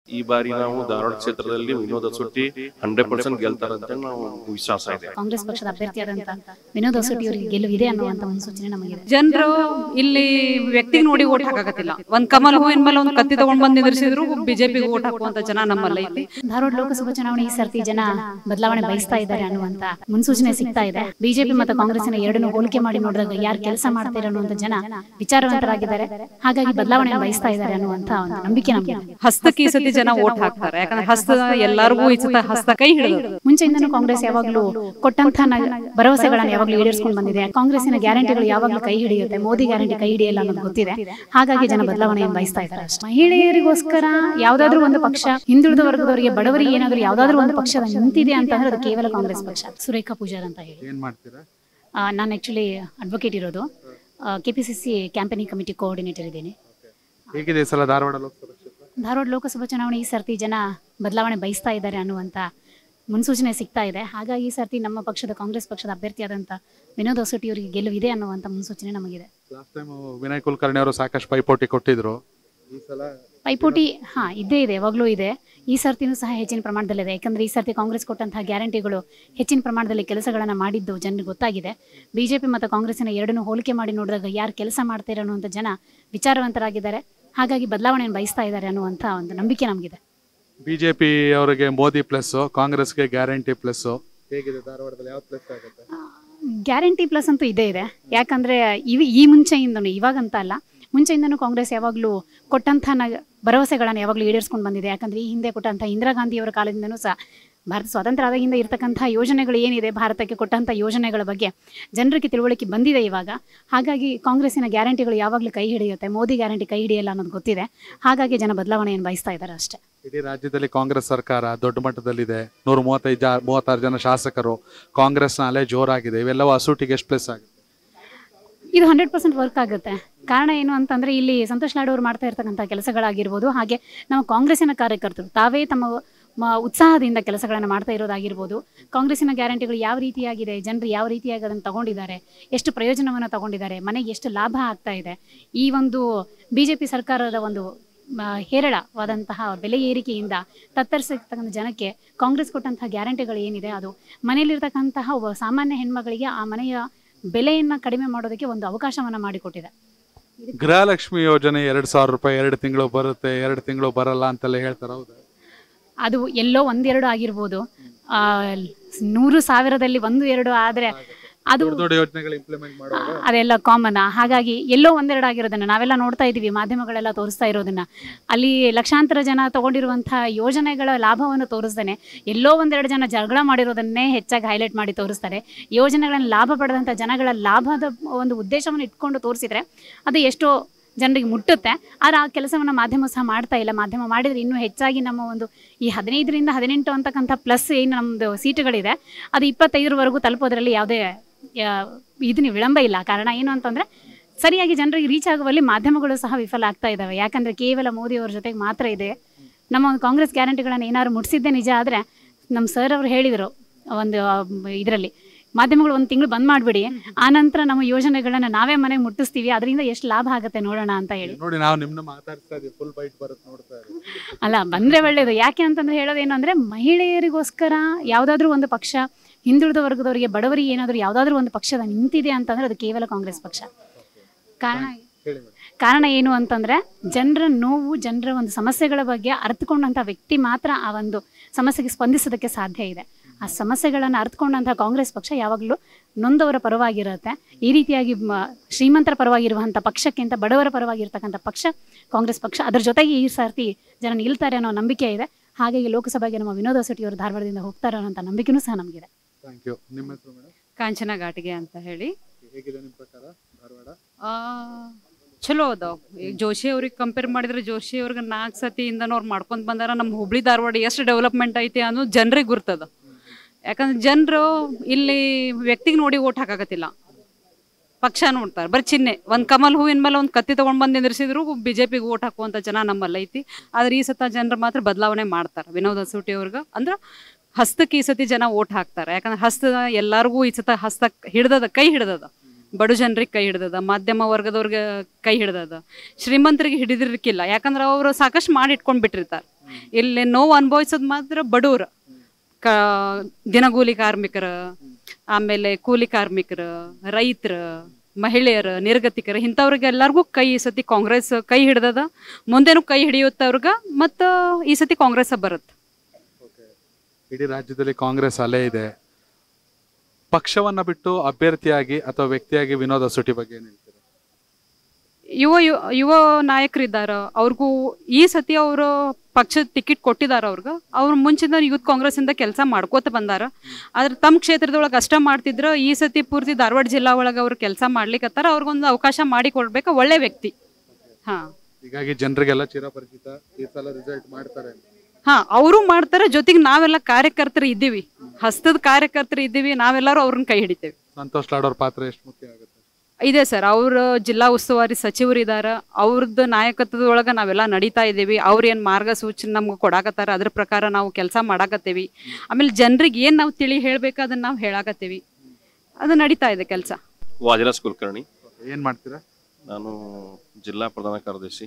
ಈ ಬಾರಿ ನಾವು ಧಾರವಾಡ ಕ್ಷೇತ್ರದಲ್ಲಿ ವಿನೋದ ಸುಟ್ಟಿ ಹಂಡ್ರೆಡ್ ಪರ್ಸೆಂಟ್ ಗೆಲ್ತಾರಂತ ನಾವು ವಿಶ್ವಾಸ ಇದೆ ಕಾಂಗ್ರೆಸ್ ಪಕ್ಷದ ಅಭ್ಯರ್ಥಿಯಾದಂತ ವಿನೋದ್ ಹೊಸಟಿ ಅವರಿಗೆ ಗೆಲುವಿದೆ ಅನ್ನುವಂತ ಮುನ್ಸೂಚನೆ ನಮಗಿದೆ ಜನರು ಇಲ್ಲಿ ವ್ಯಕ್ತಿಗೆ ನೋಡಿ ಓಟ್ ಹಾಕಾಕತ್ತಿಲ್ಲ ಒಂದ್ ಕಮಲ್ ಹೂವಿನ ಮೇಲೆ ಒಂದ್ ಕತ್ತಿ ತಗೊಂಡ್ ಬಂದ್ ನಿಂದ್ರಿಸಿದ್ರು ಬಿಜೆಪಿಗೆ ಓಟ್ ಹಾಕುವಂತ ಜನ ನಮ್ಮಲ್ಲಿ ಐತಿ ಧಾರವಾಡ ಲೋಕಸಭಾ ಚುನಾವಣೆ ಈ ಸರ್ತಿ ಜನ ಬದಲಾವಣೆ ಬಯಸ್ತಾ ಇದ್ದಾರೆ ಅನ್ನುವಂತ ಮುನ್ಸೂಚನೆ ಸಿಗ್ತಾ ಇದೆ ಬಿಜೆಪಿ ಮತ್ತು ಕಾಂಗ್ರೆಸ್ನ ಎರಡನ್ನು ಹೋಲಿಕೆ ಮಾಡಿ ನೋಡಿದಾಗ ಯಾರು ಕೆಲಸ ಮಾಡ್ತಾರೆ ಅನ್ನುವಂತ ಜನ ವಿಚಾರವಂತರಾಗಿದ್ದಾರೆ ಹಾಗಾಗಿ ಬದಲಾವಣೆ ಬಯಸ್ತಾ ಇದ್ದಾರೆ ಅನ್ನುವಂತ ಒಂದು ನಂಬಿಕೆ ನಮಗೆ ಹಸ್ತಕ್ಕೆ ಈ ಸತಿ ಜನ ಓಟ್ ಹಾಕ್ತಾರೆ ಯಾಕಂದ್ರೆ ಹಸ್ತ ಎಲ್ಲಾರ್ಗೂ ಈ ಸತ ಹಸ್ತ ಕೈ ಹಿಡಿದು ಮುಂಚೆಯಿಂದನೂ ಕಾಂಗ್ರೆಸ್ ಯಾವಾಗಲೂ ಕೊಟ್ಟಂತ ಭರವಸೆಗಳನ್ನು ಯಾವಾಗಲೂ ಈಡೇರಿಸಿಕೊಂಡು ಬಂದಿದೆ ಕಾಂಗ್ರೆಸ್ಸಿನ ಗ್ಯಾರಂಟಿಗಳು ಯಾವಾಗಲೂ ಕೈ ಹಿಡಿಯುತ್ತೆ ಮೋದಿ ಗ್ಯಾರಂಟಿ ಕೈ ಹಿಡಿಯಲ್ಲ ಅನ್ನೋದು ಗೊತ್ತಿದೆ ಹಾಗಾಗಿ ಜನ ಬದಲಾವಣೆಯನ್ನು ಬಯಸ್ತಾ ಇದ್ದಾರೆ ಅಷ್ಟೇ. ಮಹಿಳೆಯರಿಗೋಸ್ಕರ ಯಾವ್ದಾದ್ರು ಒಂದು ಪಕ್ಷ ಹಿಂದುಳಿದ ವರ್ಗದವರಿಗೆ ಬಡವರಿಗೆ ಏನಾದ್ರು ಯಾವ್ದಾದ್ರು ಒಂದು ಪಕ್ಷದ ನಿಂತಿದೆ ಅಂತಂದ್ರೆ ಅದು ಕೇವಲ ಕಾಂಗ್ರೆಸ್ ಪಕ್ಷ ಸುರೇಖಾ ಪೂಜಾರ್ ಅಂತ ಹೇಳಿ ಏನ್ ಮಾಡ್ತೀರಾ ಆ, ನಾನು ಆಕ್ಚುಲಿ ಅಡ್ವೊಕೇಟ್ ಇರೋದು K P C C campaigning committee coordinator ಇದ್ದೀನಿ ಹೇಗಿದೆ ಈ ಸಲ ಧಾರವಾಡ ಲೋಕಸಭಾ ಕ್ಷೇತ್ರ ಧಾರವಾಡ ಲೋಕಸಭಾ ಚುನಾವಣೆ ಈ ಸರ್ತಿ ಜನ ಬದಲಾವಣೆ ಬಯಸ್ತಾ ಇದ್ದಾರೆ ಅನ್ನುವಂಥ ಮುನ್ಸೂಚನೆ ಸಿಗ್ತಾ ಇದೆ ಹಾಗಾಗಿ ಈ ಸರ್ತಿ ನಮ್ಮ ಪಕ್ಷದ ಕಾಂಗ್ರೆಸ್ ಪಕ್ಷದ ಅಭ್ಯರ್ಥಿಯಾದಂಥ ವಿನೋದ್ ಹೊಸಟಿ ಅವರಿಗೆ ಗೆಲುವಿದೆ ಅನ್ನುವಂಥ ಮುನ್ಸೂಚನೆ ನಮಗಿದೆ ಲಾಸ್ಟ್ ಟೈಮ್ ವಿನಯ್ ಕುಲಕರ್ಣಿ ಅವರು ಸಾಕಷ್ಟು ಪೈಪೋಟಿ ಕೊಟ್ಟಿದ್ರು ಈ ಸಲ ಪೈಪೋಟಿ ಹಾ ಇದ್ದೇ ಇದೆ ಯಾವಾಗಲೂ ಇದೆ ಈ ಸರ್ತಿನೂ ಸಹ ಹೆಚ್ಚಿನ ಪ್ರಮಾಣದಲ್ಲಿದೆ ಯಾಕಂದ್ರೆ ಈ ಸರ್ತಿ ಕಾಂಗ್ರೆಸ್ ಕೊಟ್ಟಂತಹ ಗ್ಯಾರಂಟಿಗಳು ಹೆಚ್ಚಿನ ಪ್ರಮಾಣದಲ್ಲಿ ಕೆಲಸಗಳನ್ನು ಮಾಡಿದ್ದು ಜನರಿಗೆ ಗೊತ್ತಾಗಿದೆ ಬಿಜೆಪಿ ಮತ್ತು ಕಾಂಗ್ರೆಸ್ಸಿನ ಎರಡನ್ನೂ ಹೋಲಿಕೆ ಮಾಡಿ ನೋಡಿದಾಗ ಯಾರು ಕೆಲಸ ಮಾಡ್ತಾರೆ ಅನ್ನುವಂಥ ಜನ ವಿಚಾರವಂತರಾಗಿದ್ದಾರೆ ಹಾಗಾಗಿ ಬದಲಾವಣೆಯನ್ನು ಬಯಸ್ತಾ ಇದ್ದಾರೆ ಅನ್ನುವಂಥ ಒಂದು ನಂಬಿಕೆ ನಮಗಿದೆ ಬಿಜೆಪಿ ಅವರಿಗೆ ಮೋದಿ ಪ್ಲಸ್ ಕಾಂಗ್ರೆಸ್ಗೆ ಗ್ಯಾರಂಟಿ ಪ್ಲಸ್ ಹೇಗಿದೆ ಧಾರವಾಡದಲ್ಲಿ ಯಾವ ಪ್ಲಸ್ ಆಗುತ್ತೆ ಗ್ಯಾರಂಟಿ ಪ್ಲಸ್ ಅಂತೂ ಇದೇ ಇದೆ ಯಾಕಂದ್ರೆ ಇವಿ ಈ ಮುಂಚೆಯಿಂದನೂ ಇವಾಗಂತ ಅಲ್ಲ ಮುಂಚೆಯಿಂದನೂ ಕಾಂಗ್ರೆಸ್ ಯಾವಾಗಲೂ ಕೊಟ್ಟಂಥ ನ ಭರವಸೆಗಳನ್ನು ಯಾವಾಗಲೂ ಈಡೇರಿಸ್ಕೊಂಡು ಬಂದಿದೆ ಯಾಕಂದ್ರೆ ಈ ಹಿಂದೆ ಕೊಟ್ಟಂಥ ಇಂದಿರಾ ಗಾಂಧಿಯವರ ಕಾಲದಿಂದನೂ ಸಹ ಭಾರತ ಸ್ವಾತಂತ್ರ್ಯ ಆದಾಗಿಂದ ಇರತಕ್ಕಂಥ ಯೋಜನೆಗಳು ಏನಿದೆ ಭಾರತಕ್ಕೆ ಕೊಟ್ಟಂಥ ಯೋಜನೆಗಳ ಬಗ್ಗೆ ಜನರಿಗೆ ತಿಳುವಳಿಕೆ ಬಂದಿದೆ ಇವಾಗ ಹಾಗಾಗಿ ಕಾಂಗ್ರೆಸ್ಸಿನ ಗ್ಯಾರಂಟಿಗಳು ಯಾವಾಗಲೂ ಕೈ ಹಿಡಿಯುತ್ತೆ ಮೋದಿ ಗ್ಯಾರಂಟಿ ಕೈ ಹಿಡಿಯಲ್ಲ ಅನ್ನೋದು ಗೊತ್ತಿದೆ ಹಾಗಾಗಿ ಜನ ಬದಲಾವಣೆಯನ್ನು ಬಯಸ್ತಾ ಇದ್ದಾರೆ ಅಷ್ಟೇ ಇಡೀ ರಾಜ್ಯದಲ್ಲಿ ಕಾಂಗ್ರೆಸ್ ಸರ್ಕಾರ ದೊಡ್ಡ ಮಟ್ಟದಲ್ಲಿದೆ ನೂರ ಮೂವತ್ತೈದು ಜಾ ಮೂವತ್ತಾರು ಜನ ಶಾಸಕರು ಕಾಂಗ್ರೆಸ್ನ ಅಲೆ ಜೋರಾಗಿದೆ ಇವೆಲ್ಲವೂ ಹಸೂಟಿಗೆ ಎಷ್ಟು ಪ್ಲಸ್ ಆಗುತ್ತೆ ಇದು ಹಂಡ್ರೆಡ್ ಪರ್ಸೆಂಟ್ ವರ್ಕ್ ಆಗುತ್ತೆ ಕಾರಣ ಏನು ಅಂತಂದ್ರೆ ಇಲ್ಲಿ ಸಂತೋಷ್ ಲಾಡ್ ಅವರು ಮಾಡ್ತಾ ಇರ್ತಕ್ಕಂಥ ಕೆಲಸಗಳಾಗಿರ್ಬೋದು ಹಾಗೆ ನಮ್ಮ ಕಾಂಗ್ರೆಸ್ಸಿನ ಕಾರ್ಯಕರ್ತರು ತಾವೇ ತಮ್ಮ ಮ- ಉತ್ಸಾಹದಿಂದ ಕೆಲಸಗಳನ್ನು ಮಾಡ್ತಾ ಇರೋದಾಗಿರ್ಬೋದು ಕಾಂಗ್ರೆಸ್ಸಿನ ಗ್ಯಾರಂಟಿಗಳು ಯಾವ ರೀತಿಯಾಗಿದೆ ಜನರು ಯಾವ ರೀತಿಯಾಗಿ ಅದನ್ನು ತಗೊಂಡಿದ್ದಾರೆ ಎಷ್ಟು ಪ್ರಯೋಜನವನ್ನು ತಗೊಂಡಿದ್ದಾರೆ ಮನೆಗೆ ಎಷ್ಟು ಲಾಭ ಆಗ್ತಾ ಇದೆ ಈ ಒಂದು ಬಿ ಜೆ ಪಿ ಸರ್ಕಾರದ ಒಂದು ಮ, ಹೇರಳವಾದಂತಹ ಬೆಲೆ ಏರಿಕೆಯಿಂದ ತತ್ತರಿಸಿರ್ತಕ್ಕಂಥ ಜನಕ್ಕೆ ಕಾಂಗ್ರೆಸ್ ಕೊಟ್ಟಂತಹ ಗ್ಯಾರಂಟಿಗಳು ಏನಿದೆ ಅದು ಮನೆಯಲ್ಲಿರ್ತಕ್ಕಂತಹ ಒಬ್ಬ ಸಾಮಾನ್ಯ ಹೆಣ್ಮಗಳಿಗೆ ಆ ಮನೆಯ ಬೆಲೆಯನ್ನು ಕಡಿಮೆ ಮಾಡೋದಕ್ಕೆ ಒಂದು ಅವಕಾಶವನ್ನು ಮಾಡಿಕೊಟ್ಟಿದೆ ಗೃಹಲಕ್ಷ್ಮಿ ಯೋಜನೆ ಎರಡು ಸಾವಿರ ರೂಪಾಯಿ ಎರಡು ತಿಂಗಳು ಬರುತ್ತೆ ಎರಡು ತಿಂಗಳು ಬರಲ್ಲ ಅಂತೆಲ್ಲ ಹೇಳ್ತಾರೆ ಹೌದಾ ಅದು ಎಲ್ಲೋ ಒಂದೆರಡು ಆಗಿರ್ಬೋದು ಆ, ನೂರು ಸಾವಿರದಲ್ಲಿ ಒಂದು ಎರಡು ಆದರೆ ಅದು ದೊಡ್ಡ ದೊಡ್ಡ ಯೋಜನೆಗಳು ಇಂಪ್ಲಿಮೆಂಟ್ ಮಾಡುವಾಗ ಅದೆಲ್ಲ ಕಾಮನ್ ಹಾಗಾಗಿ ಎಲ್ಲೋ ಒಂದೆರಡು ಆಗಿರೋದನ್ನ ನಾವೆಲ್ಲ ನೋಡ್ತಾ ಇದ್ದೀವಿ ಮಾಧ್ಯಮಗಳೆಲ್ಲ ತೋರಿಸ್ತಾ ಇರೋದನ್ನ ಅಲ್ಲಿ ಲಕ್ಷಾಂತರ ಜನ ತಗೊಂಡಿರುವಂತಹ ಯೋಜನೆಗಳ ಲಾಭವನ್ನು ತೋರಿಸ್ದೇನೆ ಎಲ್ಲೋ ಒಂದೆರಡು ಜನ ಜಗಳ ಮಾಡಿರೋದನ್ನೇ ಹೆಚ್ಚಾಗಿ ಹೈಲೈಟ್ ಮಾಡಿ ತೋರಿಸ್ತಾರೆ ಯೋಜನೆಗಳನ್ನು ಲಾಭ ಪಡೆದಂಥ ಜನಗಳ ಲಾಭದ ಒಂದು ಉದ್ದೇಶವನ್ನು ಇಟ್ಕೊಂಡು ತೋರಿಸಿದ್ರೆ ಅದು ಎಷ್ಟೋ ಜನರಿಗೆ ಮುಟ್ಟುತ್ತೆ ಆದರೆ ಆ ಕೆಲಸವನ್ನು ಮಾಧ್ಯಮ ಸಹ ಮಾಡ್ತಾ ಇಲ್ಲ ಮಾಧ್ಯಮ ಮಾಡಿದರೆ ಇನ್ನೂ ಹೆಚ್ಚಾಗಿ ನಮ್ಮ ಒಂದು ಈ ಹದಿನೈದರಿಂದ ಹದಿನೆಂಟು ಅಂತಕ್ಕಂಥ ಪ್ಲಸ್ ಏನು ನಮ್ಮದು ಸೀಟುಗಳಿದೆ ಅದು ಇಪ್ಪತ್ತೈದರವರೆಗೂ ತಲುಪೋದ್ರಲ್ಲಿ ಯಾವುದೇ ಇದನ್ನ ವಿಳಂಬ ಇಲ್ಲ ಕಾರಣ ಏನು ಅಂತಂದರೆ ಸರಿಯಾಗಿ ಜನರಿಗೆ ರೀಚ್ ಆಗುವಲ್ಲಿ ಮಾಧ್ಯಮಗಳು ಸಹ ವಿಫಲ ಆಗ್ತಾ ಇದ್ದಾವೆ ಯಾಕಂದರೆ ಕೇವಲ ಮೋದಿಯವರ ಜೊತೆಗೆ ಮಾತ್ರ ಇದೆ ನಮ್ಮ ಒಂದು ಕಾಂಗ್ರೆಸ್ ಗ್ಯಾರಂಟಿಗಳನ್ನು ಏನಾದ್ರು ಮುಟ್ಟಿಸಿದ್ದೇ ನಿಜ ಆದರೆ ನಮ್ಮ ಸರ್ ಅವರು ಹೇಳಿದರು ಒಂದು ಇದರಲ್ಲಿ ಮಾಧ್ಯಮಗಳು ಒಂದು ತಿಂಗಳು ಬಂದ್ ಮಾಡಿಬಿಡಿ ಆನಂತರ ನಮ್ಮ ಯೋಜನೆಗಳನ್ನ ನಾವೇ ಮನೆಗೆ ಮುಟ್ಟಿಸ್ತೀವಿ ಅದರಿಂದ ಎಷ್ಟು ಲಾಭ ಆಗುತ್ತೆ ನೋಡೋಣ ಅಂತ ಹೇಳಿ ನೋಡಿ ನಾವು ನಿಮ್ನ ಮಾತಾಡ್ತಾ ಇದೀವಿ ಫುಲ್ ಬೈಟ್ ಬರುತ್ತೆ ನೋಡ್ತಾ ಇರಿ ಅಲ್ಲ ಬಂದ್ರೆ ಒಳ್ಳೇದು ಯಾಕೆ ಅಂತಂದ್ರೆ ಹೇಳೋದೇನು ಅಂದ್ರೆ ಮಹಿಳೆಯರಿಗೋಸ್ಕರ ಯಾವುದಾದ್ರೂ ಒಂದು ಪಕ್ಷ ಹಿಂದುಳಿದ ವರ್ಗದವರಿಗೆ ಬಡವರಿಗೆ ಏನಾದರೂ ಯಾವುದಾದ್ರೂ ಒಂದು ಪಕ್ಷದ ನಿಂತಿದೆ ಅಂತಂದ್ರೆ ಅದು ಕೇವಲ ಕಾಂಗ್ರೆಸ್ ಪಕ್ಷ ಕಾರಣ ಹೇಳಿ ಮೇಡಮ್ ಕಾರಣ ಏನು ಅಂತಂದ್ರೆ ಜನರ ನೋವು ಜನರ ಒಂದು ಸಮಸ್ಯೆಗಳ ಬಗ್ಗೆ ಅರ್ಥಕೊಂಡಂಥ ವ್ಯಕ್ತಿ ಮಾತ್ರ ಆ ಒಂದು ಸಮಸ್ಯೆಗೆ ಸ್ಪಂದಿಸೋದಕ್ಕೆ ಸಾಧ್ಯ ಇದೆ ಆ ಸಮಸ್ಯೆಗಳನ್ನು ಅರ್ಥಕೊಂಡಂಥ ಕಾಂಗ್ರೆಸ್ ಪಕ್ಷ ಯಾವಾಗಲೂ ನೊಂದವರ ಪರವಾಗಿರುತ್ತೆ ಈ ರೀತಿಯಾಗಿ ಮ- ಶ್ರೀಮಂತರ ಪರವಾಗಿರುವಂಥ ಪಕ್ಷಕ್ಕಿಂತ ಬಡವರ ಪರವಾಗಿರ್ತಕ್ಕಂಥ ಪಕ್ಷ ಕಾಂಗ್ರೆಸ್ ಪಕ್ಷ ಅದ್ರ ಜೊತೆಗೆ ಈ ಸರ್ತಿ ಜನ ನಿಲ್ತಾರೆ ಅನ್ನೋ ನಂಬಿಕೆ ಇದೆ ಹಾಗಾಗಿ ಲೋಕಸಭೆಗೆ ನಮ್ಮ ವಿನೋದ ಅವರು ಧಾರವಾಡದಿಂದ ಹೋಗ್ತಾರೆ ಅನ್ನೋಂಥ ನಂಬಿಕೆನೂ ಸಹ ನಮಗಿದೆ ಥ್ಯಾಂಕ್ ಯು ನಿಮ್ಮ ಹೆಸರು ಮೇಡಮ್ ಕಾಂಚನ ಘಾಟಿಗೆ ಅಂತ ಹೇಳಿ ಹೇಗಿದೆ ನಿಮ್ಮ ಪ್ರಕಾರ ಧಾರವಾಡ ಆ, ಚಲೋ ಅದಾವ ಈಗ ಜೋಶಿ ಅವ್ರಿಗೆ ಕಂಪೇರ್ ಮಾಡಿದ್ರೆ ಜೋಶಿ ಅವ್ರಿಗೆ ನಾಲ್ಕು ಸತಿಯಿಂದನೂ ಅವ್ರು ಮಾಡ್ಕೊಂಡ್ ಬಂದಾರ ನಮ್ಮ ಹುಬ್ಳಿ ಧಾರವಾಡ ಎಷ್ಟು ಡೆವಲಪ್ಮೆಂಟ್ ಐತಿ ಅನ್ನೋದು ಜನರಿಗೆ ಗುರ್ತದ ಯಾಕಂದ್ರೆ ಜನರು ಇಲ್ಲಿ ವ್ಯಕ್ತಿಗೆ ನೋಡಿ ಓಟ್ ಹಾಕಾಕತ್ತಿಲ್ಲ ಪಕ್ಷ ನೋಡ್ತಾರೆ ಬರೀ ಚಿಹ್ನೆ ಒಂದು ಕಮಲ್ ಹೂವಿನ ಮೇಲೆ ಒಂದು ಕತ್ತಿ ತಗೊಂಡ್ ಬಂದು ನಿಂದ್ರಿಸಿದ್ರು ಬಿಜೆಪಿಗೆ ಓಟ್ ಹಾಕುವಂತ ಜನ ನಮ್ಮಲ್ಲಿ ಐತಿ ಆದ್ರೆ ಈ ಸತ ಜನರು ಮಾತ್ರ ಬದಲಾವಣೆ ಮಾಡ್ತಾರೆ ವಿನೋದ್ ಹಸೂಟಿ ಅವ್ರಿಗೆ ಅಂದ್ರೆ ಹಸ್ತಕ್ಕೆ ಈ ಸತಿ ಜನ ಓಟ್ ಹಾಕ್ತಾರೆ ಯಾಕಂದ್ರೆ ಹಸ್ತ ಎಲ್ಲಾರ್ಗೂ ಈ ಸತ ಹಸ್ತ ಹಿಡ್ದದ ಕೈ ಹಿಡ್ದದ ಬಡ ಜನರಿಗೆ ಕೈ ಹಿಡ್ದದ ಮಧ್ಯಮ ವರ್ಗದವ್ರಿಗೆ ಕೈ ಹಿಡ್ದದ ಶ್ರೀಮಂತರಿಗೆ ಹಿಡಿದಿರ್ಕಿಲ್ಲ ಯಾಕಂದ್ರೆ ಅವರು ಸಾಕಷ್ಟು ಮಾಡಿ ಇಟ್ಕೊಂಡು ಬಿಟ್ಟಿರ್ತಾರೆ ಇಲ್ಲಿ ನೋವು ಅನುಭವಿಸೋದು ಮಾತ್ರ ಬಡವ್ರು ಕ ದಿನಗೂಲಿ ಕಾರ್ಮಿಕರು ಆಮೇಲೆ ಕೂಲಿ ಕಾರ್ಮಿಕರು ರೈತರು ಮಹಿಳೆಯರು ನಿರ್ಗತಿಕರು ಇಂಥವ್ರಿಗೆ ಎಲ್ಲರಿಗೂ ಕೈ ಈ ಸತಿ ಕಾಂಗ್ರೆಸ್ ಕೈ ಹಿಡ್ದದ ಮುಂದೇನು ಕೈ ಹಿಡಿಯುತ್ತವ್ರಿಗೆ ಮತ್ತು ಈ ಸತಿ ಕಾಂಗ್ರೆಸ್ ಬರುತ್ತೆ ಇಡೀ ರಾಜ್ಯದಲ್ಲಿ ಕಾಂಗ್ರೆಸ್ ಅಲೆ ಇದೆ ಪಕ್ಷವನ್ನ ಬಿಟ್ಟು ಅಭ್ಯರ್ಥಿಯಾಗಿ ಅಥವಾ ವ್ಯಕ್ತಿಯಾಗಿ ವಿನೋದ ಸುಟಿ ಬಗ್ಗೆ ಏನ್ ಹೇಳ್ತೀರಾ ಯುವ ಯು- ಯುವ ನಾಯಕರಿದ್ದಾರ ಅವ್ರಿಗೂ ಈ ಸತಿ ಅವರು ಪಕ್ಷದ ಟಿಕೆಟ್ ಕೊಟ್ಟಿದಾರ ಅವ್ರಿಗೆ ಅವ್ರು ಮುಂಚಿನ ಯೂತ್ ಕಾಂಗ್ರೆಸ್ ಇಂದ ಕೆಲಸ ಮಾಡ್ಕೋತ ಬಂದಾರ ಆದ್ರೆ ತಮ್ಮ ಕ್ಷೇತ್ರದೊಳಗೆ ಅಷ್ಟ ಮಾಡ್ತಿದ್ರ ಈ ಸತಿ ಪೂರ್ತಿ ಧಾರವಾಡ ಜಿಲ್ಲಾ ಒಳಗೆ ಅವ್ರು ಕೆಲಸ ಮಾಡ್ಲಿಕ್ಕತ್ತಾರ ಅವ್ರಿಗೊಂದು ಅವಕಾಶ ಮಾಡಿ ಕೊಡ್ಬೇಕು ಒಳ್ಳೆ ವ್ಯಕ್ತಿ ಹಾ ಹೀಗಾಗಿ ಜನರಿಗೆಲ್ಲ ಚಿರಪರಿಚಿತ ಈ ಸಲ ರಿಸಲ್ಟ್ ಮಾಡ್ತಾರೆ ಹಾ ಅವರು ಮಾಡ್ತಾರೆ ಜೊತೆಗೆ ನಾವೆಲ್ಲ ಕಾರ್ಯಕರ್ತರು ಇದ್ದೀವಿ ಹಸ್ತದ ಕಾರ್ಯಕರ್ತರು ಇದ್ದೀವಿ ನಾವೆಲ್ಲರೂ ಅವ್ರನ್ನ ಕೈ ಹಿಡಿತೇವೆ ಸಂತೋಷ್ ಲಾಡ್ ಅವ್ರ ಪಾತ್ರ ಎಷ್ಟು ಮುಖ್ಯ ಆಗುತ್ತೆ ಇದೆ ಸರ್ ಅವ್ರ ಜಿಲ್ಲಾ ಉಸ್ತುವಾರಿ ಸಚಿವರು ಇದಾರ ಅವ್ರದ್ದು ನಾಯಕತ್ವದೊಳಗೆ ನಾವೆಲ್ಲ ನಡೀತಾ ಇದ್ದೀವಿ ಅವ್ರು ಏನು ಮಾರ್ಗಸೂಚನೆ ನಮ್ಗೆ ಕೊಡಾಕತ್ತಾರ ಅದ್ರ ಪ್ರಕಾರ ನಾವು ಕೆಲಸ ಮಾಡಾಕತ್ತೀವಿ ಆಮೇಲೆ ಜನರಿಗೆ ಏನು ನಾವು ತಿಳಿ ಹೇಳ್ಬೇಕು ಅದನ್ನ ನಾವು ಹೇಳಾಕತ್ತೀವಿ ಅದು ನಡೀತಾ ಇದೆ ಕೆಲಸ ವಾಜರಾಜ್ ಕುಲಕರ್ಣಿ ಏನ್ ಮಾಡ್ತೀರಾ ನಾನು ಜಿಲ್ಲಾ ಪ್ರಧಾನ ಕಾರ್ಯದರ್ಶಿ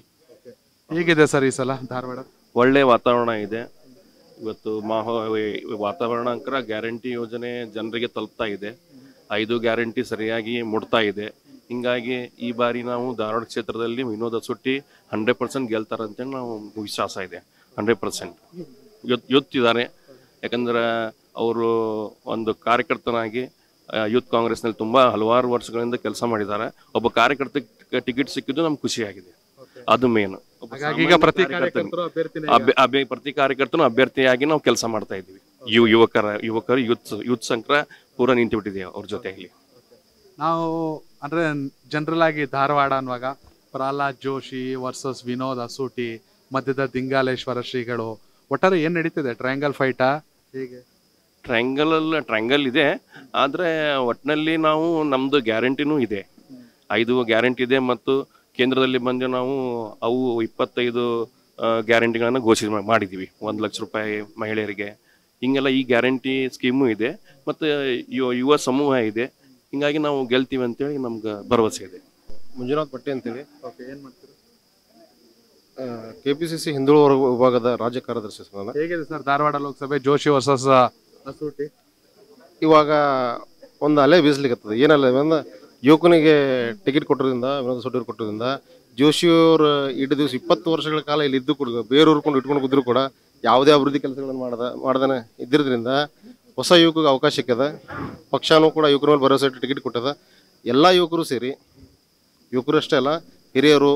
ಹೇಗಿದೆ ಸರ್ ಈ ಸಲ ಧಾರವಾಡ ಒಳ್ಳೆ ವಾತಾವರಣ ಇದೆ ಇವತ್ತು ಮಾಹೋ ವಾತಾವರಣ ಅಂಕರ ಗ್ಯಾರಂಟಿ ಯೋಜನೆ ಜನರಿಗೆ ತಲುಪ್ತಾ ಇದೆ ಐದು ಗ್ಯಾರಂಟಿ ಸರಿಯಾಗಿ ಮುಡ್ತಾ ಇದೆ ಹಿಂಗಾಗಿ ಈ ಬಾರಿ ನಾವು ಧಾರವಾಡ ಕ್ಷೇತ್ರದಲ್ಲಿ ವಿನೋದ ಸುಟ್ಟಿ ಹಂಡ್ರೆಡ್ ಪರ್ಸೆಂಟ್ ಗೆಲ್ತಾರೆ ಅಂತೇಳಿ ನಾವು ವಿಶ್ವಾಸ ಇದೆ ಹಂಡ್ರೆಡ್ ಪರ್ಸೆಂಟ್ ಇವತ್ತು ಇವತ್ತಿದ್ದಾರೆ ಯಾಕಂದ್ರೆ ಅವರು ಒಂದು ಕಾರ್ಯಕರ್ತನಾಗಿ ಆ, ಯೂತ್ ಕಾಂಗ್ರೆಸ್ನಲ್ಲಿ ತುಂಬ ಹಲವಾರು ವರ್ಷಗಳಿಂದ ಕೆಲಸ ಮಾಡಿದ್ದಾರೆ ಒಬ್ಬ ಕಾರ್ಯಕರ್ತ ಟಿಕೆಟ್ ಸಿಕ್ಕಿದ್ದು ನಮ್ಗೆ ಖುಷಿಯಾಗಿದೆ ಅದು ಮೇನ್ ಹಾಗಾಗಿ ಈಗ ಪ್ರತಿ ಕಾರ್ಯಕರ್ತರು ಅಭ್ಯರ್ಥಿನೇ ಈಗ. ಅಭ್ಯ ಪ್ರತಿ ಕಾರ್ಯಕರ್ತನು ಅಭ್ಯರ್ಥಿಯಾಗಿ ನಾವು ಕೆಲಸ ಮಾಡ್ತಾ ಇದ್ದೀವಿ ಯು ಯುವಕರ ಯುವಕರು ಯೂತ್ ಯೂತ್ ಸಂಕ್ರ ಪೂರ ನಿಂತು ಬಿಟ್ಟಿದೆ ಅವ್ರ ಜೊತೆಯಲ್ಲಿ ನಾವು ಅಂದ್ರೆ ಜನರಲ್ ಆಗಿ ಧಾರವಾಡ ಅನ್ನುವಾಗ ಪ್ರಹ್ಲಾದ್ ಜೋಶಿ ವರ್ಸಸ್ ವಿನೋದ್ ಅಸೂಟಿ ಮಧ್ಯದ ದಿಂಗಾಲೇಶ್ವರ ಶ್ರೀಗಳು ಒಟ್ಟಾರೆ ಏನ್ ನಡೀತಿದೆ ಟ್ರಯಾಂಗಲ್ ಫೈಟಾ ಹೇಗೆ ಟ್ರಯಾಂಗಲ್ ಟ್ರಯಾಂಗಲ್ ಇದೆ ಆದರೆ ಒಟ್ಟಿನಲ್ಲಿ ನಾವು ನಮ್ಮದು ಗ್ಯಾರಂಟಿನೂ ಇದೆ ಐದು ಗ್ಯಾರಂಟಿ ಇದೆ ಮತ್ತು ಕೇಂದ್ರದಲ್ಲಿ ಬಂದು ನಾವು ಅವು ಇಪ್ಪತ್ತೈದು ಗ್ಯಾರಂಟಿಗಳನ್ನು ಘೋಷಣೆ ಮಾ- ಮಾಡಿದ್ದೀವಿ ಒಂದು ಲಕ್ಷ ರೂಪಾಯಿ ಮಹಿಳೆಯರಿಗೆ ಹಿಂಗೆಲ್ಲ ಈ ಗ್ಯಾರಂಟಿ ಸ್ಕೀಮು ಇದೆ ಮತ್ತು ಯುವ ಯುವ ಸಮೂಹ ಇದೆ ಹಿಂಗಾಗಿ ನಾವು ಗೆಲ್ತೀವಿ ಅಂತೇಳಿ ನಮ್ಗೆ ಭರವಸೆ ಇದೆ ಮಂಜುನಾಥ್ ಭಟ್ಟಿ ಅಂತೇಳಿ ಓಕೆ ಏನ್ ಮಾಡ್ತೀರಾ ಕೆ ಪಿ ಸಿ ಸಿ ಹಿಂದುಳಿದ ವರ್ಗ ವಿಭಾಗದ ರಾಜ್ಯ ಕಾರ್ಯದರ್ಶಿ ಸರ್ ನಾನು ಹೇಗಿದೆ ಸರ್ ಧಾರವಾಡ ಲೋಕಸಭೆ ಜೋಶಿ ವರ್ಸಸ್ ಅಸೂಟಿ ಇವಾಗ ಒಂದು ಅಲೆ ಬೀಸ್ಲಿಕ್ಕತ್ತದ ಏನಲ್ಲ ಅಂದ್ರೆ ಯುವಕನಿಗೆ ಟಿಕೆಟ್ ಕೊಟ್ಟೋದ್ರಿಂದ ವಿನೋದ ಸೊಡ್ಡೂರು ಕೊಟ್ಟೋದ್ರಿಂದ ಜೋಶಿಯವರು ಇಡೀ ದಿವಸ ಇಪ್ಪತ್ತು ವರ್ಷಗಳ ಕಾಲ ಇಲ್ಲಿ ಇದ್ದು ಕೂಡ ಬೇರೆ ಊರ್ಕೊಂಡು ಇಟ್ಕೊಂಡು ಕೂತ್ರು ಕೂಡ ಯಾವುದೇ ಅಭಿವೃದ್ಧಿ ಕೆಲಸಗಳನ್ನು ಮಾಡದ ಮಾಡ್ದಾನೆ ಇದ್ದಿರೋದ್ರಿಂದ ಹೊಸ ಯುವಕರಿಗೆ ಅವಕಾಶ ಸಿಕ್ಕದ ಪಕ್ಷನೂ ಕೂಡ ಯುವಕರ ಮೇಲೆ ಭರವಸೆ ಇಟ್ಟು ಟಿಕೆಟ್ ಕೊಟ್ಟದ ಎಲ್ಲ ಯುವಕರು ಸೇರಿ ಯುವಕರು ಅಷ್ಟೇ ಅಲ್ಲ ಹಿರಿಯರು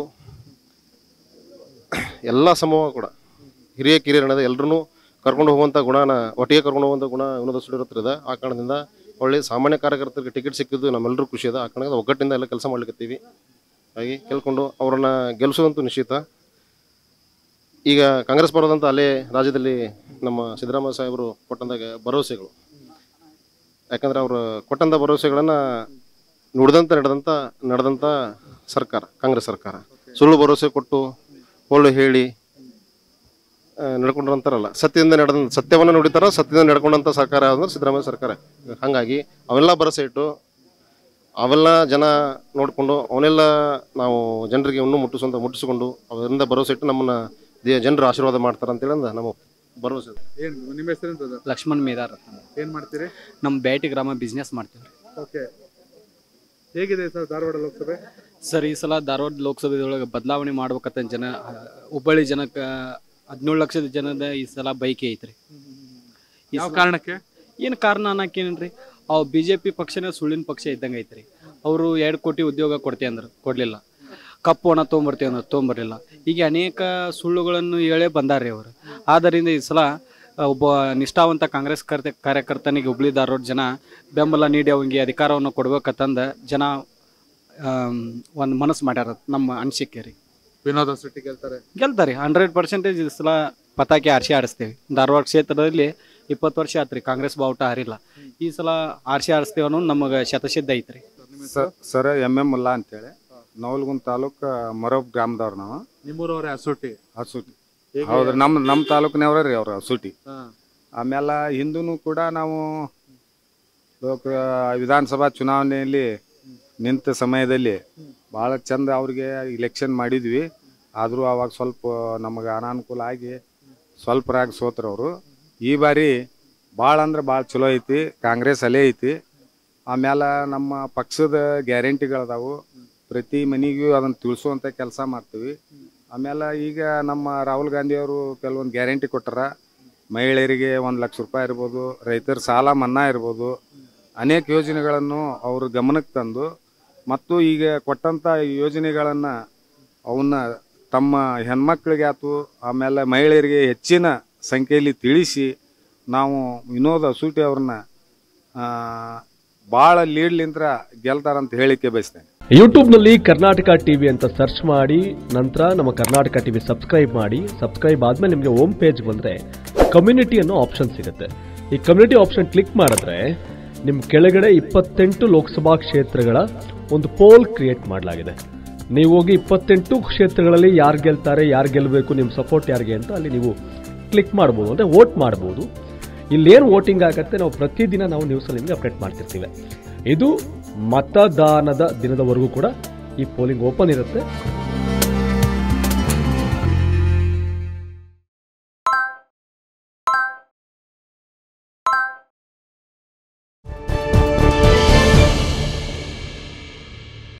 ಎಲ್ಲ ಸಮೂಹ ಕೂಡ ಹಿರಿಯ ಕಿರಿಯರ್ ಅನ್ನೋದು ಎಲ್ಲರೂ ಕರ್ಕೊಂಡು ಹೋಗುವಂಥ ಗುಣನ ಒಟ್ಟಿಗೆ ಕರ್ಕೊಂಡು ಹೋಗುವಂಥ ಗುಣ ವಿನೋದ ಸುಡೀರ್ ಹತ್ರ ಇದೆ ಆ ಕಾರಣದಿಂದ ಒಳ್ಳೆ ಸಾಮಾನ್ಯ ಕಾರ್ಯಕರ್ತರಿಗೆ ಟಿಕೆಟ್ ಸಿಕ್ಕಿದ್ದು ನಮ್ಮೆಲ್ಲರೂ ಖುಷಿ ಇದೆ ಆ ಕಾರಣದಿಂದ ಒಗ್ಗಟ್ಟಿಂದ ಎಲ್ಲ ಕೆಲಸ ಮಾಡ್ಲಿಕ್ಕತ್ತೀವಿ ಹಾಗೆ ಕೇಳ್ಕೊಂಡು ಅವರನ್ನ ಗೆಲ್ಲಿಸೋದಂತೂ ನಿಶ್ಚಿತ ಈಗ ಕಾಂಗ್ರೆಸ್ ಬರೋದಂತ ಅಲ್ಲೇ ರಾಜ್ಯದಲ್ಲಿ ನಮ್ಮ ಸಿದ್ದರಾಮಯ್ಯ ಸಾಹೇಬರು ಕೊಟ್ಟಂತ ಭರವಸೆಗಳು ಯಾಕಂದ್ರೆ ಅವರು ಕೊಟ್ಟಂಥ ಭರವಸೆಗಳನ್ನು ನುಡಿದಂತ ನಡೆದಂತ ನಡೆದಂಥ ಸರ್ಕಾರ ಕಾಂಗ್ರೆಸ್ ಸರ್ಕಾರ ಸುಳ್ಳು ಭರವಸೆ ಕೊಟ್ಟು ಒಳ್ಳೆ ಹೇಳಿ ಆ, ನಡ್ಕೊಂಡ್ರಂತಾರಲ್ಲ ಸತ್ಯದಿಂದ ನಡೆದ ಸತ್ಯವನ್ನು ನುಡಿತಾರ ಸತ್ಯದಿಂದ ನಡ್ಕೊಂಡಂಥ ಸರ್ಕಾರ ಅಂದ್ರೆ ಸಿದ್ದರಾಮಯ್ಯ ಸರ್ಕಾರ ಹಾಗಾಗಿ ಅವೆಲ್ಲ ಭರವಸೆ ಇಟ್ಟು ಅವೆಲ್ಲ ಜನ ನೋಡಿಕೊಂಡು ಅವನ್ನೆಲ್ಲ ನಾವು ಜನರಿಗೆ ಇನ್ನೂ ಮುಟ್ಟಿಸುವಂತ ಮುಟ್ಟಿಸಿಕೊಂಡು ಅವರಿಂದ ಭರವಸೆ ಇಟ್ಟು ನಮ್ಮನ್ನ ದೇ- ಜನರು ಆಶೀರ್ವಾದ ಮಾಡ್ತಾರೆ ಅಂತೇಳಿ ಅಂದ ನಮ್ಮ ಭರವಸೆ ಇದೆ. ಏನ್ ನಿಮ್ಮ ಹೆಸರು ಬ್ರದರ್ ಲಕ್ಷ್ಮಣ್ ಮೇದಾರ್ ಅಂತ. ಏನ್ ಮಾಡ್ತೀರಿ ನಮ್ಮ ಬ್ಯಾಟಿ ಗ್ರಾಮ ಬಿಸ್ನೆಸ್ ಮಾಡ್ತೀವಿ ಓಕೆ ಹೇಗಿದೆ ಸರ್ ಧಾರವಾಡ ಲೋಕಸಭೆ ಸರ್ ಈ ಸಲ ಧಾರವಾಡ ಲೋಕಸಭೆದೊಳಗೆ ಬದಲಾವಣೆ ಮಾಡ್ಬೇಕಂತ ಜನ ಆ, ಹುಬ್ಬಳ್ಳಿ ಜನಕ್ಕೆ ಹದಿನೇಳು ಲಕ್ಷದ ಜನದ ಈ ಸಲ ಬೈಕೆ ಐತ್ರಿ ಈ ಯಾವ ಸಲ- ಕಾರಣಕ್ಕೆ ಏನು ಕಾರಣ ಅನ್ನಕ್ಕೇನ್ರಿ ಅವು ಬಿ ಜೆ ಪಿ ಪಕ್ಷನೇ ಸುಳ್ಳಿನ ಪಕ್ಷ ಇದ್ದಂಗೆ ಐತ್ರಿ ಅವರು ಎರಡು ಕೋಟಿ ಉದ್ಯೋಗ ಕೊಡ್ತೀವಿ ಅಂದ್ರೆ ಕೊಡಲಿಲ್ಲ ಕಪ್ಪು ಹಣ ತೊಗೊಂಬರ್ತೀವಿ ಅಂದ್ರೆ ತೊಗೊಂಬರ್ಲಿಲ್ಲ ಹೀಗೆ ಅನೇಕ ಸುಳ್ಳುಗಳನ್ನು ಹೇಳೇ ಬಂದಾರ್ರಿ ಅವರು ಆದ್ದರಿಂದ ಈ ಸಲ ಆ, ಒಬ್ಬ ನಿಷ್ಠಾವಂತ ಕಾಂಗ್ರೆಸ್ ಕರ್ತ ಕಾರ್ಯಕರ್ತನಿಗೆ ಹುಬ್ಳಿ ಧಾರವಾಡ ಜನ ಬೆಂಬಲ ನೀಡಿ ಅವನಿಗೆ ಅಧಿಕಾರವನ್ನು ಕೊಡ್ಬೇಕಂತಂದ ಜನ ಒಂದು ಮನಸ್ಸು ಮಾಡ್ಯಾರ ನಮ್ಮ ಅನಿಸಿಕೆ ರೀ ವಿನೋದ ಸುಟ್ಟಿ ಗೆಲ್ತಾರೆ ಗೆಲ್ತಾರೆ ಹಂಡ್ರೆಡ್ ಪರ್ಸೆಂಟೇಜ್ ಈ ಸಲ ಪತಾಕೆ ಆರ್ಸಿ ಆಡಿಸ್ತೇವೆ ಧಾರವಾಡ ಕ್ಷೇತ್ರದಲ್ಲಿ ಇಪ್ಪತ್ತು ವರ್ಷ ಆತ್ರಿ ಕಾಂಗ್ರೆಸ್ ಬಾವುಟ ಹಾರಿಲ್ಲ ಈ ಸಲ ಆರ್ಸಿ ಆಡಿಸ್ತೇವೆ ಅನ್ನೋದು ನಮಗೆ ಶತಸಿದ್ಧ ಐತ್ರಿ sir sir M M Mulla ಅಂತೇಳಿ ನವಲ್ಗುಂದ್ ತಾಲೂಕ್ ಮರಬ್ ಗ್ರಾಮದವ್ರು ನಾವು ನಿಮ್ಮೂರವ್ರೆ ಅಸೂಟಿ ಹಸೂಟಿ ಹೌದ್ರಿ ನಮ್ಮ ನಮ್ಮ ತಾಲೂಕಿನವ್ರ ರೀ ಅವ್ರು ಹಸೂಟಿ ಹಾ. ಆಮೇಲೆ ಹಿಂದೂ ಕೂಡ ನಾವು ಲೋಕ ವಿಧಾನಸಭಾ ಚುನಾವಣೆಯಲ್ಲಿ ನಿಂತ ಸಮಯದಲ್ಲಿ ಭಾಳ ಚಂದ ಅವ್ರಿಗೆ ಇಲೆಕ್ಷನ್ ಮಾಡಿದ್ವಿ ಆದರೂ ಅವಾಗ ಸ್ವಲ್ಪ ನಮಗೆ ಅನಾನುಕೂಲ ಆಗಿ ಸ್ವಲ್ಪ ರಾಗ ಸೋತ್ರು ಅವರು ಈ ಬಾರಿ ಭಾಳ ಅಂದ್ರೆ ಭಾಳ ಚಲೋ ಐತಿ ಕಾಂಗ್ರೆಸ್ ಅಲ್ಲೇ ಐತಿ ಆಮೇಲೆ ನಮ್ಮ ಪಕ್ಷದ ಗ್ಯಾರಂಟಿಗಳದಾವು ಪ್ರತಿ ಮನೆಗೂ ಅದನ್ನು ತಿಳಿಸುವಂಥ ಕೆಲಸ ಮಾಡ್ತೀವಿ ಆಮೇಲೆ ಈಗ ನಮ್ಮ ರಾಹುಲ್ ಗಾಂಧಿಯವರು ಕೆಲವೊಂದು ಗ್ಯಾರಂಟಿ ಕೊಟ್ಟಾರ ಮಹಿಳೆಯರಿಗೆ ಒಂದು ಲಕ್ಷ ರೂಪಾಯಿ ಇರ್ಬೋದು ರೈತರ ಸಾಲ ಮನ್ನಾ ಇರ್ಬೋದು ಅನೇಕ ಯೋಜನೆಗಳನ್ನು ಅವರು ಗಮನಕ್ಕೆ ತಂದು ಮತ್ತು ಈಗ ಕೊಟ್ಟಂಥ ಯೋಜನೆಗಳನ್ನು ಅವನ್ನ ತಮ್ಮ ಹೆಣ್ಮಕ್ಳಿಗೆ ಆಯ್ತು ಆಮೇಲೆ ಮಹಿಳೆಯರಿಗೆ ಹೆಚ್ಚಿನ ಸಂಖ್ಯೆಯಲ್ಲಿ ತಿಳಿಸಿ ನಾವು ವಿನೋದ್ ಅಸೂಟಿ ಅವ್ರನ್ನ ಭಾಳ ಲೀಡ್ಲಿಂತ್ರ ಗೆಲ್ತಾರಂತ ಹೇಳಿಕೆ ಬಯಸ್ತೇನೆ ಯೂಟ್ಯೂಬ್ನಲ್ಲಿ ಕರ್ನಾಟಕ ಟಿವಿ ಅಂತ ಸರ್ಚ್ ಮಾಡಿ ನಂತರ ನಮ್ಮ ಕರ್ನಾಟಕ ಟಿವಿ ಸಬ್ಸ್ಕ್ರೈಬ್ ಮಾಡಿ ಸಬ್ಸ್ಕ್ರೈಬ್ ಆದ್ಮೇಲೆ ನಿಮಗೆ ಹೋಮ್ ಪೇಜ್ ಬಂದರೆ ಕಮ್ಯುನಿಟಿ ಅನ್ನೋ ಆಪ್ಷನ್ ಸಿಗುತ್ತೆ ಈ ಕಮ್ಯುನಿಟಿ ಆಪ್ಷನ್ ಕ್ಲಿಕ್ ಮಾಡಿದ್ರೆ ನಿಮ್ಮ ಕೆಳಗಡೆ ಇಪ್ಪತ್ತೆಂಟು ಲೋಕಸಭಾ ಕ್ಷೇತ್ರಗಳ ಒಂದು ಪೋಲ್ ಕ್ರಿಯೇಟ್ ಮಾಡಲಾಗಿದೆ ನೀವು ಹೋಗಿ ಇಪ್ಪತ್ತೆಂಟು ಕ್ಷೇತ್ರಗಳಲ್ಲಿ ಯಾರು ಗೆಲ್ತಾರೆ ಯಾರು ಗೆಲ್ಲಬೇಕು ನಿಮ್ಮ ಸಪೋರ್ಟ್ ಯಾರಿಗೆ ಅಂತ ಅಲ್ಲಿ ನೀವು ಕ್ಲಿಕ್ ಮಾಡ್ಬೋದು ಅಂದರೆ ವೋಟ್ ಮಾಡ್ಬೋದು ಇಲ್ಲೇನು ವೋಟಿಂಗ್ ಆಗುತ್ತೆ ನಾವು ಪ್ರತಿದಿನ ನಾವು ನ್ಯೂಸಲ್ಲಿ ನಿಮಗೆ ಅಪ್ಡೇಟ್ ಮಾಡ್ತಿರ್ತೀವಿ ಇದು ಮತದಾನದ ದಿನದವರೆಗೂ ಕೂಡ ಈ ಪೋಲಿಂಗ್ ಓಪನ್ ಇರುತ್ತೆ